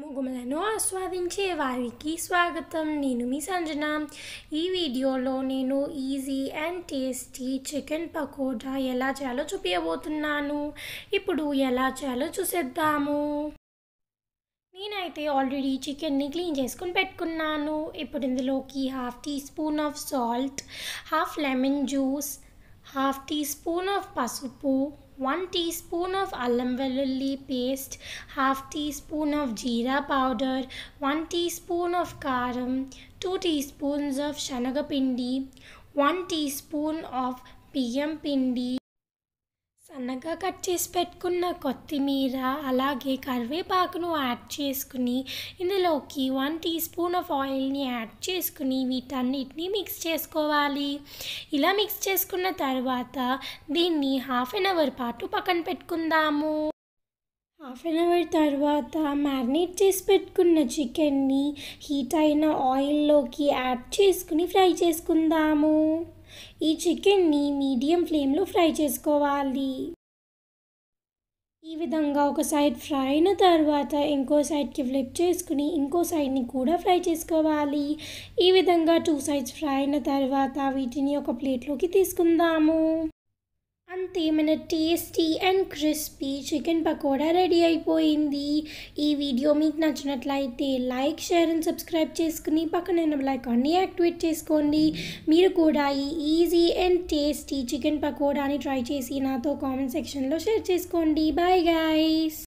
గుమలను ఆస్వాదించే వారికి స్వాగతం నేను మీ సంజన ఈ వీడియోలో నేను easy and tasty chicken pakoda ఎలా చేయాలో చూపించబోతున్నాను ఇప్పుడు ఎలా చేయాలో చూసేద్దాము నేనైతే ఆల్రెడీ చికెన్ని క్లీన్ చేసుకొని పెట్టుకున్నాను ఇప్పుడు ఇందులోకి half teaspoon of salt half lemon juice half teaspoon of పసుపు వన్ టీ స్పూన్ ఆఫ్ అల్లం వెల్లుల్లి paste half teaspoon of jeera powder one teaspoon of కారం టూ టీ స్పూన్స్ ఆఫ్ శనగపిండి one teaspoon of బియ్యం పిండి సన్నగా cut చేసి పెట్టుకున్న కొత్తిమీర అలాగే కరివేపాకును యాడ్ చేసుకుని ఇందులోకి వన్ టీ స్పూన్ ఆఫ్ ఆయిల్ని యాడ్ చేసుకుని వీటన్నిటిని మిక్స్ చేసుకోవాలి ఇలా మిక్స్ చేసుకున్న తర్వాత దీన్ని హాఫ్ అన్ అవర్ పాటు పక్కన పెట్టుకుందాము హాఫ్ అన్ అవర్ తర్వాత మ్యారినేట్ చేసి పెట్టుకున్న చికెన్ని హీట్ అయిన ఆయిల్లోకి యాడ్ చేసుకుని ఫ్రై చేసుకుందాము ఈ చికెన్ని మీడియం ఫ్లేమ్లో ఫ్రై చేసుకోవాలి ఈ విధంగా ఒక సైడ్ ఫ్రై అయిన తర్వాత ఇంకో సైడ్కి ఫ్లిప్ చేసుకుని ఇంకో సైడ్ని కూడా ఫ్రై చేసుకోవాలి ఈ విధంగా టూ సైడ్స్ ఫ్రై అయిన తర్వాత వీటిని ఒక ప్లేట్లోకి తీసుకుందాము అంతే మన tasty and crispy chicken pakoda ready అయిపోయింది ఈ వీడియో మీకు నచ్చినట్లయితే లైక్ షేర్ అండ్ సబ్స్క్రైబ్ చేసుకుని పక్కన ఉన్న ఐకాన్ని యాక్టివేట్ చేసుకోండి మీరు కూడా ఈ ఈజీ అండ్ టేస్టీ చికెన్ పకోడాని ట్రై చేసి నాతో కామెంట్ సెక్షన్లో షేర్ చేసుకోండి బాయ్ గైస్